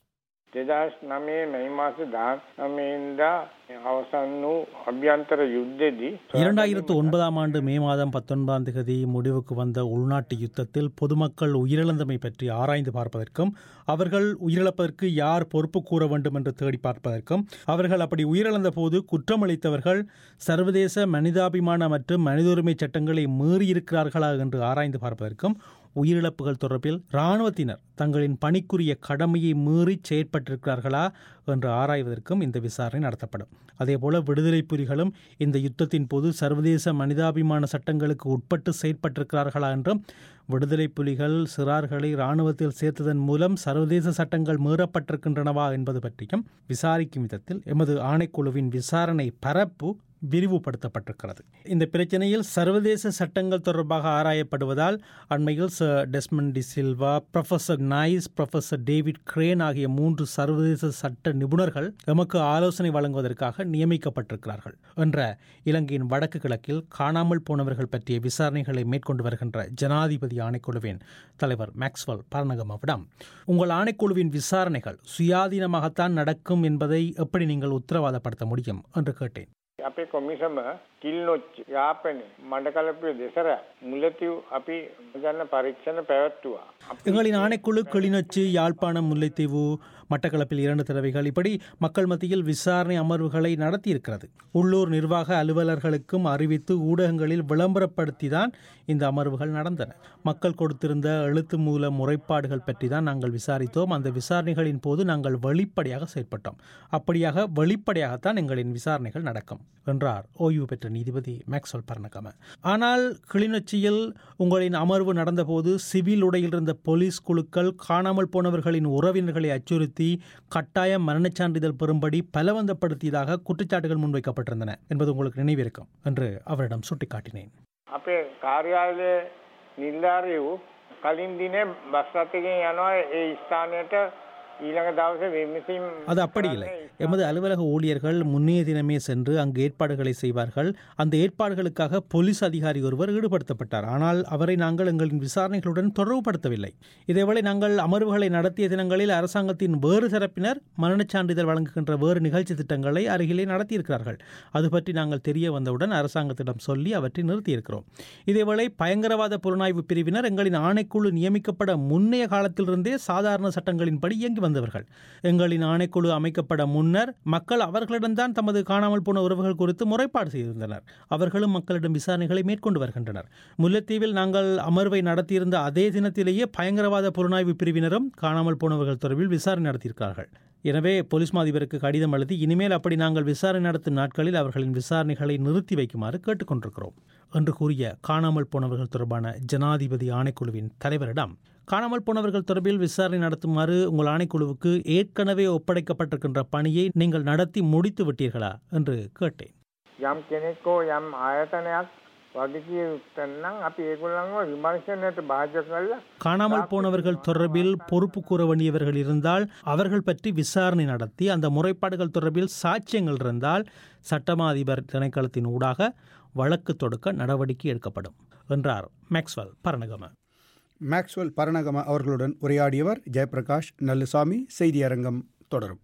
දෙදස් නමේ මැයි මාස දහස් නමේන්දා අවසන් වූ අභ්‍යන්තර යුද්ධෙදී இரண்டாயிரத்து ஒன்பதாம் ஆண்டு மே மாதம் பத்தொன்பதாம் தேதி முடிவுக்கு வந்த உள்நாட்டு யுத்தத்தில் பொதுமக்கள் உயிரிழந்தமை பற்றி ஆராய்ந்து பார்ப்பதற்கும் அவர்கள் உயிரிழப்பதற்கு யார் பொறுப்பு கூற வேண்டும் என்று தேடி பார்ப்பதற்கும் அவர்கள் அப்படி உயிரிழந்த போது குற்றமளித்தவர்கள் சர்வதேச மனிதாபிமான மற்றும் மனித உரிமை சட்டங்களை மீறியிருக்கிறார்களா என்று ஆராய்ந்து பார்ப்பதற்கும் உயிரிழப்புகள் தொடர்பில் இராணுவத்தினர் தங்களின் பணிக்குரிய கடமையை மீறி செயற்பட்டிருக்கிறார்களா என்று ஆராய்வதற்கும் இந்த விசாரணை நடத்தப்படும் அதேபோல விடுதலை புலிகளும் இந்த யுத்தத்தின் போது சர்வதேச மனிதாபிமான சட்டங்களுக்கு உட்பட்டு செயற்பட்டிருக்கிறார்களா என்றும் விடுதலை புலிகள் சிறார்களை இராணுவத்தில் சேர்த்ததன் மூலம் சர்வதேச சட்டங்கள் மீறப்பட்டிருக்கின்றனவா என்பது பற்றியும் விசாரிக்கும் விதத்தில் எமது ஆணைக்குழுவின் விசாரணை பரப்பு விரிவுபடுத்தப்பட்டிருக்கிறது இந்த பிரச்சனையில் சர்வதேச சட்டங்கள் தொடர்பாக ஆராயப்படுவதால் அண்மையில் sir Desmond de Silva professor Nice professor David Crane ஆகிய மூன்று சர்வதேச சட்ட நிபுணர்கள் எமக்கு ஆலோசனை வழங்குவதற்காக நியமிக்கப்பட்டிருக்கிறார்கள் என்ற இலங்கையின் வடக்கு கிழக்கில் காணாமல் போனவர்கள் பற்றிய விசாரணைகளை மேற்கொண்டு வருகின்ற ஜனாதிபதி ஆணைக்குழுவின் தலைவர் மேக்ஸ்வெல் பரணகமவிடம் உங்கள் ஆணைக்குழுவின் விசாரணைகள் சுயாதீனமாகத்தான் நடக்கும் என்பதை எப்படி நீங்கள் உத்தரவாதப்படுத்த முடியும் என்று கேட்டேன் අපේ කොමිසම කිල්නොච්ච යාපනය මඩකලපය දෙසර මුලතිව් අපි ගන්න පරීක්ෂණ පැවැත්තුවා. எங்களின் ஆணைக்குழு கிளிநொச்சி யாழ்ப்பாணம் முல்லைத்தீவு மட்டக்களப்பில் இரண்டு தடவைகள் இப்படி மக்கள் மத்தியில் விசாரணை அமர்வுகளை நடத்தியிருக்கிறது உள்ளூர் நிர்வாக அலுவலர்களுக்கும் அறிவித்து ஊடகங்களில் விளம்பரப்படுத்தி தான் இந்த அமர்வுகள் நடந்தன மக்கள் கொடுத்திருந்த எழுத்து மூல முறைப்பாடுகள் பற்றி தான் நாங்கள் விசாரித்தோம் அந்த விசாரணைகளின் போது நாங்கள் வெளிப்படையாக செயற்பட்டோம் அப்படியாக வெளிப்படையாகத்தான் எங்களின் விசாரணைகள் நடக்கும் என்றார் ஓய்வு பெற்ற நீதிபதி மேக்ஸ்வெல் பர்ணகம ஆனால் கிளிநொச்சியில் உங்களின் அமர்வு நடந்தபோது சிவில் உடையில் இருந்த போலீஸ் குழுக்கள் காணாமல் போனவர்களின் உறவினர்களை அச்சுறுத்தி கட்டாயம் மரணச் சான்றிதழ் பெறும்படி பலவந்தப்படுத்தியதாக குற்றச்சாட்டுகள் முன்வைக்கப்பட்டிருந்தன என்பது உங்களுக்கு நினைவிருக்கும் என்று அவரிடம் சுட்டிக்காட்டினேன் අපේ කාර්යාලය නිල්ධාරයව් කලින් දිනේ බස් රථකෙන් යනවා ඒ ස්ථානයට ඊළඟ දවස විමසිම් அது அப்படி இல்லை எமது அலுவலக ஊழியர்கள் முன்னைய தினமே சென்று அங்கு ஏற்பாடுகளை செய்வார்கள் அந்த ஏற்பாடுகளுக்காக போலீஸ் அதிகாரி ஒருவர் ஈடுபடுத்தப்பட்டார் ஆனால் அவரை நாங்கள் எங்களின் விசாரணைகளுடன் தொடர்புபடுத்தவில்லை இதேவேளை நாங்கள் அமர்வுகளை நடத்திய தினங்களில் அரசாங்கத்தின் வேறு தரப்பினர் மரணச் சான்றிதழ் வழங்குகின்ற வேறு நிகழ்ச்சி திட்டங்களை அருகிலே நடத்தியிருக்கிறார்கள் அது பற்றி நாங்கள் தெரிய வந்தவுடன் அரசாங்கத்திடம் சொல்லி அவற்றை நிறுத்தியிருக்கிறோம் இதேவேளை பயங்கரவாத புலனாய்வு பிரிவினர் எங்களின் ஆணைக்குழு நியமிக்கப்பட முன்னைய காலத்திலிருந்தே சாதாரண சட்டங்களின்படி இயங்கி வந்தவர்கள் எங்களின் ஆணைக்குழு அமைக்கப்பட முன்னர் மக்கள் அவர்களிடம்தான் தமது காணாமல் போன உறவுகள் குறித்து முறைப்பாடு செய்திருந்தனர் அவர்களும் மக்களிடம் விசாரணைகளை மேற்கொண்டு வருகின்றனர் முல்லைத்தீவில் நாங்கள் அமர்வை நடத்தியிருந்த அதே தினத்திலேயே பயங்கரவாத புலனாய்வு பிரிவினரும் காணாமல் போனவர்கள் தொடர்பில் விசாரணை நடத்தியிருக்கிறார்கள் எனவே போலீஸ் மாதிபருக்கு கடிதம் எழுதி இனிமேல் அப்படி நாங்கள் விசாரணை நடத்தும் நாட்களில் அவர்களின் விசாரணைகளை நிறுத்தி வைக்குமாறு கேட்டுக்கொண்டிருக்கிறோம் என்று கூறிய காணாமல் போனவர்கள் தொடர்பான ஜனாதிபதி ஆணைக்குழுவின் தலைவரிடம் காணாமல் போனவர்கள் தொடர்பில் விசாரணை நடத்துமாறு உங்கள் ஆணைக்குழுவுக்கு ஏற்கனவே ஒப்படைக்கப்பட்டிருக்கின்ற பணியை நீங்கள் நடத்தி முடித்து விட்டீர்களா என்று கேட்டேன் යම් කෙනෙක්කෝ යම් ආයතනයක් වගකිය යුත්තන්නම් අපි ඒගොල්ලන්ව විමර්ශනයට භාජ කරලා காணாமல் போனவர்கள் தொடர்பில் பொறுப்பு கூற வேண்டியவர்கள் இருந்தால் அவர்கள் பற்றி விசாரணை நடத்தி அந்த முறைப்பாடுகள் தொடர்பில் சாட்சியங்கள் இருந்தால் சட்டமா அதிபர் திணைக்களத்தின் ஊடாக வழக்கு தொடுக்க நடவடிக்கை எடுக்கப்படும் என்றார் மேக்ஸ்வெல் பரணகம மேக்ஸ்வெல் பரணகம அவர்களுடன் உரையாடியவர் ஜெயபிரகாஷ் நல்லுசாமி செய்தியரங்கம் தொடரும்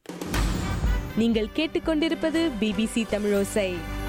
நீங்கள் கேட்டுக்கொண்டிருப்பது பிபிசி தமிழோசை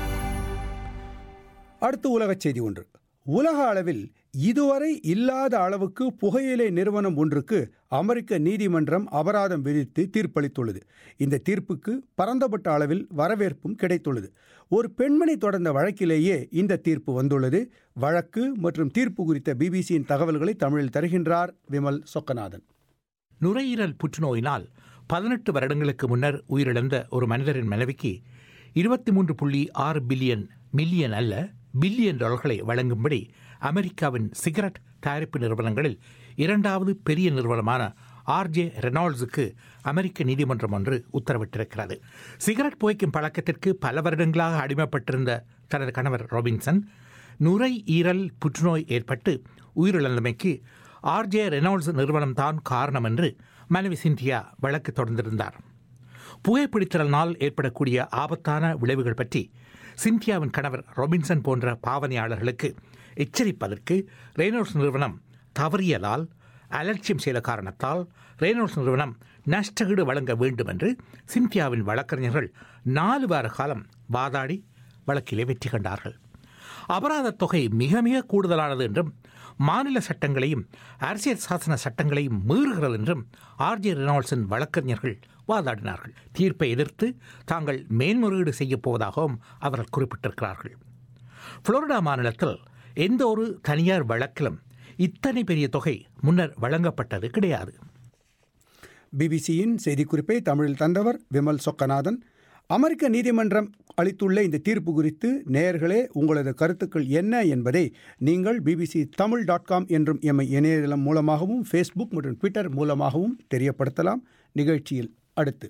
அடுத்து உலகச் செய்தி ஒன்று உலக அளவில் இதுவரை இல்லாத அளவுக்கு புகையிலை நிறுவனம் ஒன்றுக்கு அமெரிக்க நீதிமன்றம் அபராதம் விதித்து தீர்ப்பளித்துள்ளது இந்த தீர்ப்புக்கு பரந்தப்பட்ட அளவில் வரவேற்பும் கிடைத்துள்ளது ஒரு பெண்மணி தொடர்ந்த வழக்கிலேயே இந்த தீர்ப்பு வந்துள்ளது வழக்கு மற்றும் தீர்ப்பு குறித்த பிபிசியின் தகவல்களை தமிழில் தருகின்றார் விமல் சொக்கநாதன் நுரையீரல் புற்றுநோயினால் பதினெட்டு வருடங்களுக்கு முன்னர் உயிரிழந்த ஒரு மனிதரின் மனைவிக்கு இருபத்தி மூன்று புள்ளி ஆறு பில்லியன் மில்லியன் அல்ல பில்லியன் டாலர்களை வழங்கும்படி அமெரிக்காவின் சிகரெட் தயாரிப்பு நிறுவனங்களில் இரண்டாவது பெரிய நிறுவனமான ஆர்ஜே ரெனால்ட்ஸுக்கு அமெரிக்க நீதிமன்றம் ஒன்று உத்தரவிட்டிருக்கிறது சிகரெட் புகைக்கும் பழக்கத்திற்கு பல வருடங்களாக அடிமைப்பட்டிருந்த தனது கணவர் ராபின்சன் நுரையீரல் புற்றுநோய் ஏற்பட்டு உயிரிழந்தமைக்கு ஆர்ஜே ரெனால்ட்ஸ் நிறுவனம் தான் காரணம் என்று மனைவி சிந்தியா வழக்கு தொடர்ந்திருந்தார் புகைப்பிடித்தலினால் ஏற்படக்கூடிய ஆபத்தான விளைவுகள் பற்றி சிந்தியாவின் கணவர் ரொபின்சன் போன்ற பாவனையாளர்களுக்கு எச்சரிப்பதற்கு ரெய்னால்ட்ஸ் நிறுவனம் தவறியலால் அலட்சியம் செய்த காரணத்தால் ரெய்னால்ட்ஸ் நிறுவனம் நஷ்டஈடு வழங்க வேண்டும் என்று சிந்தியாவின் வழக்கறிஞர்கள் நாலு வார காலம் வாதாடி வழக்கிலே வெற்றி கண்டார்கள் அபராத தொகை மிக மிக கூடுதலானது என்றும் மாநில சட்டங்களையும் அரசியல் சாசன சட்டங்களையும் மீறுகிறது என்றும் ஆர்ஜே ரெனால்ட்ஸின் வழக்கறிஞர்கள் வாதாடினார்கள் தீர்ப்பை எதிர்த்து தாங்கள் மேன்முறையீடு செய்யப் போவதாகவும் அவர்கள் குறிப்பிட்டிருக்கிறார்கள் புளோரிடா மாநிலத்தில் எந்த ஒரு தனியார் வழக்கிலும் இத்தனை பெரிய தொகை முன்னர் வழங்கப்பட்டது கிடையாது பிபிசியின் செய்திக்குறிப்பை தமிழில் தந்தவர் விமல் சொக்கநாதன் அமெரிக்க நீதிமன்றம் அளித்துள்ள இந்த தீர்ப்பு குறித்து நேயர்களே உங்களது கருத்துக்கள் என்ன என்பதை நீங்கள் பிபிசி தமிழ் டாட் காம் என்றும் எம்மை இணையதளம் மூலமாகவும் ஃபேஸ்புக் மற்றும் ட்விட்டர் மூலமாகவும் தெரியப்படுத்தலாம் நிகழ்ச்சியில் அடுத்து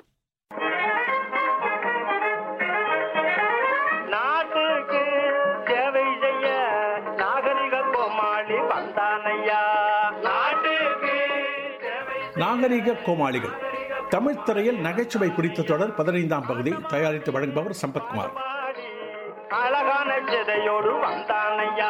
நாட்டுக்கு சேவை செய்ய நாகரிக கோமாளி வந்தானையா நாட்டுக்கு சேவை நாகரிக கோமாளிகள் தமிழ் திரையில் நகைச்சுவை குறித்த தொடர் பதினைந்தாம் பகுதி தயாரித்து வழங்குபவர் சம்பத்குமார் பாடி அழகான சிதையோடு வந்தானையா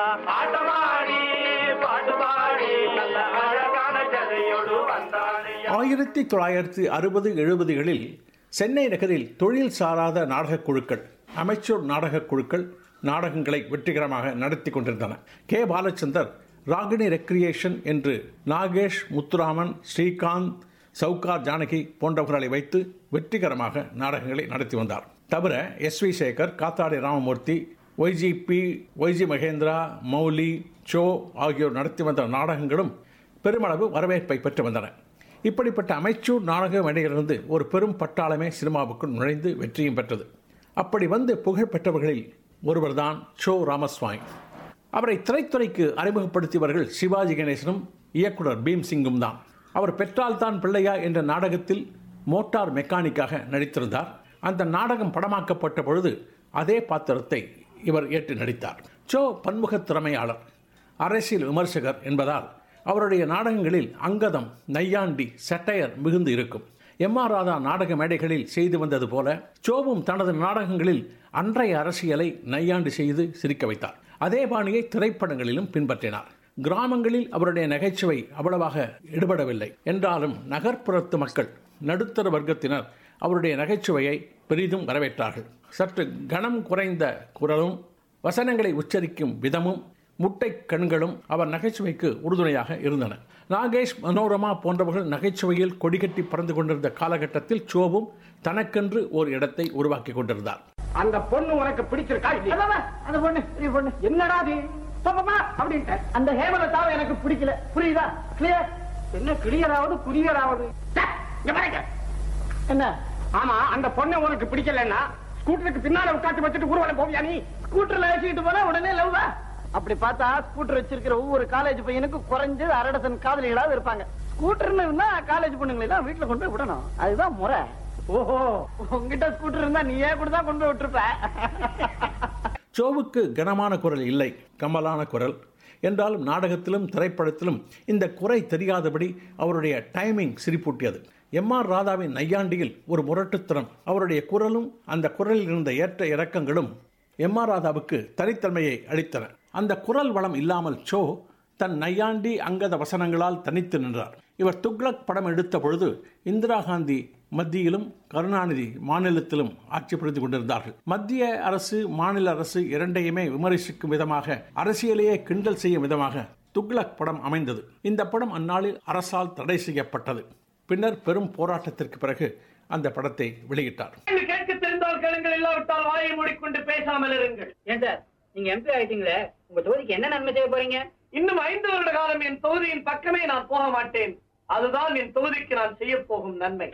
ஆட்டமாடி பாட்டு பாடி நல்ல அழகான சிதையோடு வந்தானையா ஆயிரத்தி தொள்ளாயிரத்தி அறுபது எழுபதுகளில் சென்னை நகரில் தொழில் சாராத நாடகக் குழுக்கள் அமைச்சர் நாடகக் குழுக்கள் நாடகங்களை வெற்றிகரமாக நடத்தி கொண்டிருந்தன கே பாலச்சந்தர் ராகினி ரெக்ரியேஷன் என்று நாகேஷ் முத்துராமன் ஸ்ரீகாந்த் சவுகார் ஜானகி போன்றவர்களை வைத்து வெற்றிகரமாக நாடகங்களை நடத்தி வந்தார் தவிர S V Shekhar Kathadi Ramamurthy YGP YG Mahendra Mouli Cho ஆகியோர் நடத்தி வந்த நாடகங்களும் பெருமளவு வரவேற்பை பெற்று வந்தன இப்படிப்பட்ட அமைச்சூர் நாடக மேடையிலிருந்து ஒரு பெரும் பட்டாளமே சினிமாவுக்குள் நுழைந்து வெற்றியும் பெற்றது அப்படி வந்து புகழ் பெற்றவர்களில் ஒருவர்தான் சோ ராமஸ்வாமி அவரை திரைத்துறைக்கு அறிமுகப்படுத்தியவர்கள் சிவாஜி கணேசனும் இயக்குனர் பீம் சிங்கும் தான் அவர் பெற்றால் தான் பிள்ளையா என்ற நாடகத்தில் மோட்டார் மெக்கானிக்காக நடித்திருந்தார் அந்த நாடகம் படமாக்கப்பட்ட பொழுது அதே பாத்திரத்தை இவர் ஏற்று நடித்தார் சோ பன்முக திறமையாளர் அரசியல் விமர்சகர் என்பதால் அவருடைய நாடகங்களில் அங்கதம் நையாண்டி சட்டையர் மிகுந்து இருக்கும் எம் ஆர் ராதா நாடக மேடைகளில் செய்து வந்தது போல சோவும் தனது நாடகங்களில் அன்றைய அரசியலை நையாண்டி செய்து சிரிக்க வைத்தார் அதே பாணியை திரைப்படங்களிலும் பின்பற்றினார் கிராமங்களில் அவருடைய நகைச்சுவை அவ்வளவாக ஈடுபடவில்லை என்றாலும் நகர்ப்புறத்து மக்கள் நடுத்தர வர்க்கத்தினர் அவருடைய நகைச்சுவையை பெரிதும் வரவேற்றார்கள் சற்று கனம் குறைந்த குரலும் வசனங்களை உச்சரிக்கும் விதமும் முட்டை கண்களும் அவர் நகைச்சுவைக்கு உறுதுணையாக இருந்தன நாகேஷ் மனோரமா போன்றவர்கள் நகைச்சுவையில் கொடிகட்டி பறந்து கொண்டிருந்த காலகட்டத்தில் சோவும் தனக்கென்று ஒரு இடத்தை உருவாக்கி கொண்டிருந்தார் அந்த பொண்ணு உனக்கு பிடிச்சிருக்கா இல்லையா அந்த பொண்ணு பெரிய பொண்ணு என்னடா அது பாப்பா அப்படின்ட்டு அந்த ஹேமலதாவை எனக்கு பிடிக்கல புரியுதா கிளியர் என்ன கிளியராவது புரியராவது என்ன ஆமா அந்த பொண்ணை உனக்கு பிடிக்கலன்னா ஸ்கூட்டருக்கு பின்னால உட்காந்து வச்சுட்டு ஊர்வலம் போவியா நீ ஸ்கூட்டர்ல வச்சுக்கிட்டு போனா உடனே லவ்வா அப்படி பார்த்தா ஸ்கூட்டர் வச்சிருக்கிற ஒவ்வொரு காலேஜ் பையனுக்கும் குறைஞ்சது அரை டசன் காதலிகளாவது இருப்பாங்க ஸ்கூட்டர்னு இருந்தா காலேஜ் பொண்ணுங்களை எல்லாம் வீட்டுல கொண்டு போய் விடணும் அதுதான் முறை ஓஹோ உங்ககிட்ட ஸ்கூட்டர் இருந்தா நீயே கூட தான் கொண்டு போய் விட்டுருப்ப சோவுக்கு கனமான குரல் இல்லை கமலான குரல் என்றாலும் நாடகத்திலும் திரைப்படத்திலும் இந்த குறை தெரியாதபடி அவருடைய டைமிங் சிரிப்பூட்டியது எம் ஆர் ராதாவின் நையாண்டியில் ஒரு முரட்டுத்தனம் அவருடைய குரலும் அந்த குரலில் இருந்த ஏற்ற இறக்கங்களும் எம் ஆர் ராதாவுக்கு தனித்தன்மையை அளித்தன அந்த குரல் வளம் இல்லாமல் சோ தன் நையாண்டி அங்கத வசனங்களால் தனித்து நின்றார் இவர் துக்ளக் படம் எடுத்த பொழுது இந்திரா காந்தி மத்தியிலும் கருணாநிதி மாநிலத்திலும் ஆட்சி புரிந்து கொண்டிருந்தார்கள் மத்திய அரசு மாநில அரசு இரண்டையுமே விமர்சிக்கும் விதமாக அரசியலையே கிண்டல் செய்யும் விதமாக துக்ளக் படம் அமைந்தது இந்த படம் அந்நாளில் அரசால் தடை செய்யப்பட்டது பின்னர் பெரும் போராட்டத்திற்கு பிறகு அந்த படத்தை வெளியிட்டார் கேட்க தெரிந்தால் கேளுங்கள் இல்லாவிட்டால் வாயை மூடிக்கொண்டு பேசாமல் இருங்கள் ஏன் சார் நீங்க எம்பி ஆயிட்டீங்களே உங்க தொகுதிக்கு என்ன நன்மை செய்ய போறீங்க இன்னும் ஐந்து வருட காலம் என் தொகுதியின் பக்கமே நான் போக மாட்டேன் அதுதான் என் தொகுதிக்கு நான் செய்ய போகும் நன்மை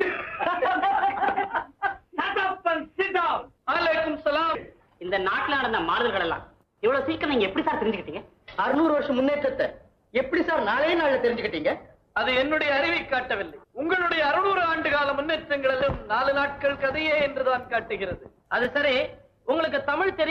Shut up and sit down. அலைக்கும் சலாம் இந்த நாட்டுல நடந்த மாறுதல்கள் எல்லாம் இவ்வளவு சீக்கிரம் நீங்க எப்படி சார் தெரிஞ்சுக்கிட்டீங்க அறுநூறு வருஷம் முன்னேற்றத்தை எப்படி சார் நாளே நாள்ல தெரிஞ்சுக்கிட்டீங்க அது என்னுடைய அறிவை காட்டவில்லை உங்களுடைய அறுநூறு ஆண்டு கால முன்னேற்றங்களிலும் நாலு நாட்கள் கதையே என்றுதான் காட்டுகிறது அது சரி உங்களுக்கு தமிழ் தெரியான்னு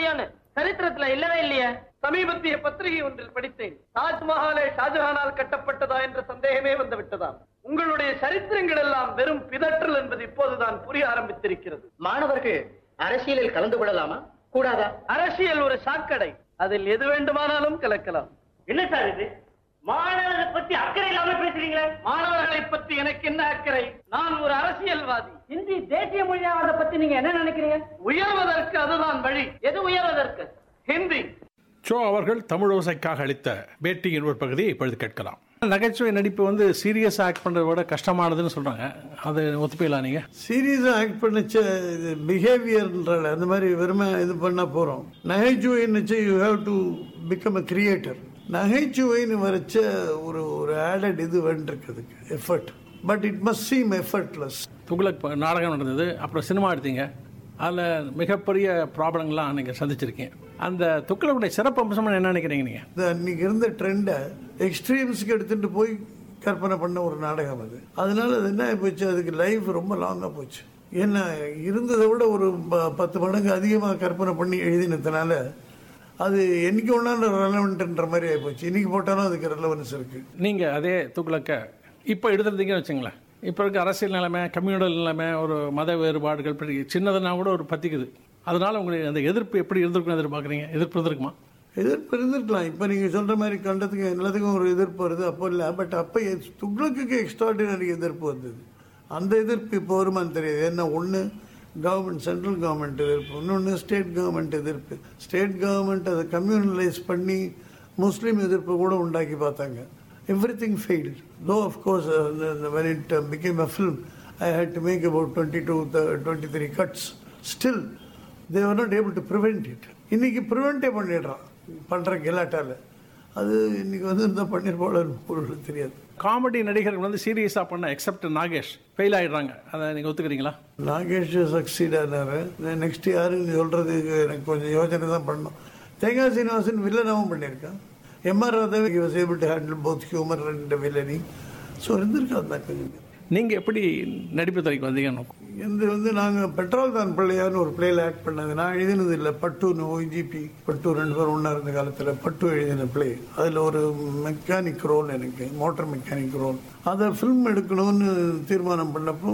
சரித்திரத்துல இல்லவே இல்லையே சமீபத்திய பத்திரிகை ஒன்றில் படித்தேன் தாஜ்மஹாலே ஷாஜஹானால் கட்டப்பட்டதா என்ற சந்தேகமே வந்து விட்டதாம் உங்களுடைய சரித்திரங்கள் எல்லாம் வெறும் பிதற்றல் என்பது இப்போதுதான் புரிய ஆரம்பித்திருக்கிறது மாணவர்கள் அரசியலில் கலந்து கொள்ளலாமா கூடாதா அரசியல் ஒரு சாக்கடை அதில் எது வேண்டுமானாலும் கலக்கலாம் என்ன சார் இது மாணவர்களை பத்தி அக்கறை இல்லாம பேசுறீங்களே மாணவர்களை பற்றி எனக்கு என்ன அக்கறை நான் ஒரு அரசியல்வாதி ஹிந்தி தேசிய மொழியாவதை பத்தி நீங்க என்ன நினைக்கிறீங்க உயர்வதற்கு அதுதான் வழி எது உயர்வதற்கு ஹிந்தி சோ அவர்கள் தமிழோசைக்காக அளித்த பேட்டியின் ஒரு பகுதியை இப்பொழுது கேட்கலாம் நகைச்சுவை நடிப்பு வந்து சீரியஸ் ஆக்ட் பண்றதை விட கஷ்டமானதுன்னு சொல்றாங்க அது ஒத்துப்பீங்களா நீங்க சீரியஸாக ஆக்ட் பண்ணிச்ச இது பிஹேவியர்ன்றால அந்த மாதிரி வெறுமை இது பண்ண போகிறோம் நகைச்சுவைன்னுச்சு you have to become a creator நகைச்சுவைன்னு வரைச்ச ஒரு ஒரு ஆடட் இது வேண்டிருக்குதுக்கு effort but it must seem effortless Thuglak ப- நாடகம் நடந்தது அப்புறம் சினிமா எடுத்தீங்க அதில் மிகப்பெரிய ப்ராப்ளங்கள்லாம் நீங்கள் சந்திச்சிருக்கீங்க அந்த துக்குலக்குடைய சிறப்பு அம்சம்னு என்ன நினைக்கிறீங்க நீங்கள் இந்த அன்னைக்கு இருந்த ட்ரெண்டை எக்ஸ்ட்ரீம்ஸ்க்கு எடுத்துட்டு போய் கற்பனை பண்ண ஒரு நாடகம் அது அதனால அது என்ன ஆகி போச்சு அதுக்கு லைஃப் ரொம்ப லாங்காக போச்சு ஏன்னா இருந்ததை விட ஒரு ப- பத்து மடங்கு அதிகமாக கற்பனை பண்ணி எழுதினதுனால அது என்னைக்கு ஒன்றாலும் ரெலவெண்ட்ன்ற மாதிரி ஆகிப்போச்சு இன்னைக்கு போட்டாலும் அதுக்கு ரெலவன்ஸ் இருக்குது நீங்கள் அதே துக்குலக்க இப்போ எடுத்துருந்தீங்கன்னு வச்சுங்களேன் இப்போ இருக்க அரசியல் நிலைமை கம்யூனல் நிலைமை ஒரு மத வேறுபாடுகள் பெரிய சின்னதுனா கூட ஒரு பத்திக்குது அதனால உங்களுக்கு அந்த எதிர்ப்பு எப்படி இருந்திருக்குன்னு எதிர்பார்க்குறீங்க எதிர்ப்பு இருந்திருக்குமா எதிர்ப்பு இருந்திருக்கலாம் இப்போ நீங்கள் சொல்கிற மாதிரி கண்டத்துக்கு எல்லாத்துக்கும் ஒரு எதிர்ப்பு வருது அப்போ இல்லை பட் அப்போ துக்ளக்குக்கு எக்ஸ்ட்ராடினரி எதிர்ப்பு வந்தது அந்த எதிர்ப்பு இப்போ வருமான்னு தெரியாது ஏன்னா ஒன்று கவர்மெண்ட் சென்ட்ரல் கவர்மெண்ட் எதிர்ப்பு இன்னொன்று ஸ்டேட் கவர்மெண்ட் எதிர்ப்பு ஸ்டேட் கவர்மெண்ட் அதை கம்யூனலைஸ் பண்ணி முஸ்லீம் எதிர்ப்பு கூட உண்டாக்கி பார்த்தாங்க everything fail though of course when it became a film I had to make about twenty two twenty three cuts still they are not able to prevent it இன்னைக்கு ப்ரிவெண்டே பண்ணிடுறான் பண்ணுற கெலாட்டால அது இன்னைக்கு வந்து இந்த பண்ணிருப்பாளர் பொருள் தெரியாது காமெடி நடிகர்கள் வந்து சீரியஸாக பண்ண எக்ஸப்ட் நாகேஷ் ஃபெயில் ஆயிடுறாங்க அதை நீங்கள் ஒத்துக்கிறீங்களா நாகேஷ் சக்சீட் ஆனாரு நெக்ஸ்ட் யாருன்னு சொல்றதுக்கு எனக்கு கொஞ்சம் யோசனை தான் பண்ணணும் தேங்காய் சீனிவாசன் வில்லனாவும் பண்ணியிருக்கான் MR Radha was able to handle both humour and villainy so இருந்திருக்காது தான் கொஞ்சம் நீங்கள் எப்படி நடிப்பு துறைக்கு வந்தீங்கன்னு இது வந்து நாங்கள் பெட்ரோல் தான் பிள்ளையார்னு ஒரு பிளேல ஆக்ட் பண்ணது நான் எழுதினது இல்லை பட்டுன்னு ஓஜிபி பட்டு ரெண்டு பேரும் ஒன்றா இருந்த காலத்தில் பட்டு எழுதின பிளே அதில் ஒரு மெக்கானிக் ரோல் எனக்கு மோட்டார் மெக்கானிக் ரோல் அதை ஃபில்ம் எடுக்கணும்னு தீர்மானம் பண்ணப்போ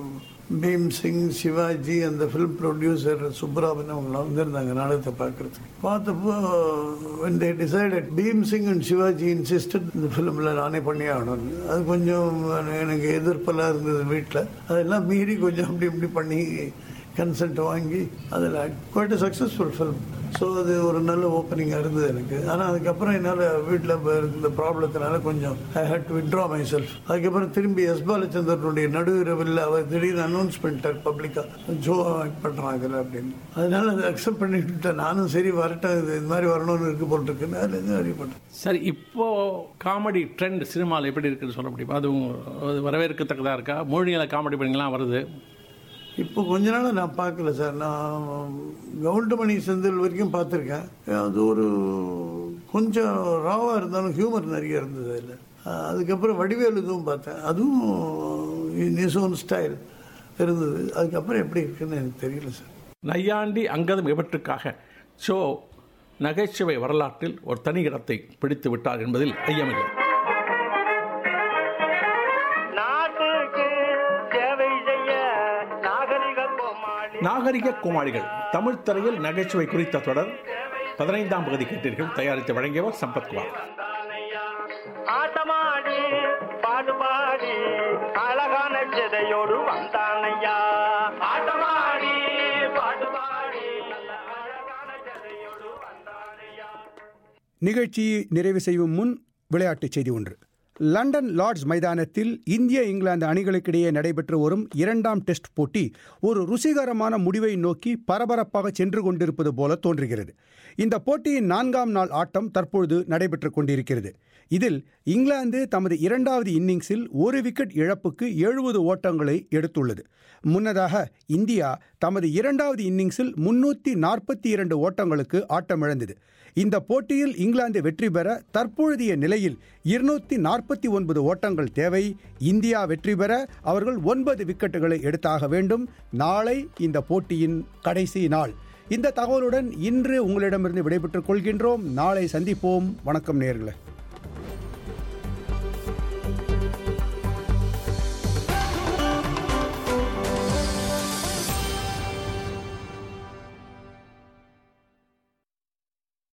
பீம் சிங் சிவாஜி அந்த ஃபிலிம் ப்ரொடியூசர் சுப்ராமன் அவங்களாம் வந்திருந்தாங்க நாடகத்தை பார்க்கறதுக்கு பார்த்தப்போ when they decided Bhim Singh and Shivaji insisted இந்த ஃபிலிமில் நானே பண்ணி ஆகணும்னு அது கொஞ்சம் எனக்கு எதிர்ப்பெல்லாம் இருந்தது வீட்டில் அதெல்லாம் மீறி கொஞ்சம் அப்படி இப்படி பண்ணி கன்சென்ட் வாங்கி அதில் குவாய்ட் சக்ஸஸ்ஃபுல் ஃபிலிம் ஸோ அது ஒரு நல்ல ஓப்பனிங்காக இருந்தது எனக்கு ஆனால் அதுக்கப்புறம் என்னால் வீட்டில் இருந்த ப்ராப்ளத்தினால கொஞ்சம் I had to withdraw myself அதுக்கப்புறம் திரும்பி எஸ் பாலச்சந்திரனுடைய நடுவிரவில் அவர் திடீர்னு அனௌன்ஸ் பண்ணிட்டார் பப்ளிக்காக ஜோ ஆக்ட் பண்ணுறான் இதில் அப்படின்னு அதனால அதை அக்செப்ட் பண்ணிட்டு நானும் சரி வரட்டும் இது இது மாதிரி வரணும்னு இருக்கு போல் இருக்குன்னு அதில் இருந்து அறியப்பட்டேன் சரி இப்போ காமெடி ட்ரெண்ட் சினிமாவில் எப்படி இருக்குன்னு சொல்ல முடியுமா அதுவும் அது வரவேற்கத்தக்கதாக இருக்கா மொழியில் காமெடி படங்கள்லாம் வருது இப்போ கொஞ்ச நாள் நான் பார்க்கல சார் நான் கவுண்டமணி செந்தில் வரைக்கும் பார்த்துருக்கேன் அது ஒரு கொஞ்சம் ராவாக இருந்தாலும் ஹியூமர் நிறைய இருந்தது அதில் அதுக்கப்புறம் வடிவேலு இதுவும் பார்த்தேன் அதுவும் நிசோன் ஸ்டைல் இருந்தது அதுக்கப்புறம் எப்படி இருக்குன்னு எனக்கு தெரியல சார் நையாண்டி அங்கதம் இவற்றுக்காக ஷோ நகைச்சுவை வரலாற்றில் ஒரு தனி இடத்தை பிடித்து விட்டார் என்பதில் ஐயமில்லை நாட்டுக்கு சேவை செய்ய நாகரிக கோமாளி நாகரிக கோமாளிகள் தமிழ் திரையில் நகைச்சுவை குறித்த தொடர் பதினைந்தாம் பகுதி கேட்டீர்கள் தயாரித்து வழங்கியவர் சம்பத்குமார் ஆட்டமாடி பாடுபாடி அழகான சிதையோடு வந்தானையா ஆட்டமாடி பாடுபாடி நிகழ்ச்சியை நிறைவு செய்யும் முன் விளையாட்டுச் செய்தி ஒன்று லண்டன் லார்ட்ஸ் மைதானத்தில் இந்திய இங்கிலாந்து அணிகளுக்கிடையே நடைபெற்று வரும் இரண்டாம் டெஸ்ட் போட்டி ஒரு ருசிகரமான முடிவை நோக்கி பரபரப்பாக சென்று கொண்டிருப்பது போல தோன்றுகிறது இந்த போட்டியின் நான்காம் நாள் ஆட்டம் தற்பொழுது நடைபெற்றுக் கொண்டிருக்கிறது இதில் இங்கிலாந்து தமது இரண்டாவது இன்னிங்ஸில் ஒரு விக்கெட் இழப்புக்கு எழுபது ஓட்டங்களை எடுத்துள்ளது முன்னதாக இந்தியா தமது இரண்டாவது இன்னிங்ஸில் முன்னூற்றி நாற்பத்தி இரண்டு ஓட்டங்களுக்கு ஆட்டமிழந்தது இந்த போட்டியில் இங்கிலாந்து வெற்றி பெற தற்பொழுதைய நிலையில் இருநூத்தி நாற்பத்தி ஒன்பது ஓட்டங்கள் தேவை இந்தியா வெற்றி பெற அவர்கள் ஒன்பது விக்கெட்டுகளை எடுத்தாக வேண்டும் நாளை இந்த போட்டியின் கடைசி நாள் இந்த தகவலுடன் இன்று உங்களிடமிருந்து விடைபெற்றுக் கொள்கின்றோம் நாளை சந்திப்போம் வணக்கம் நேர்களே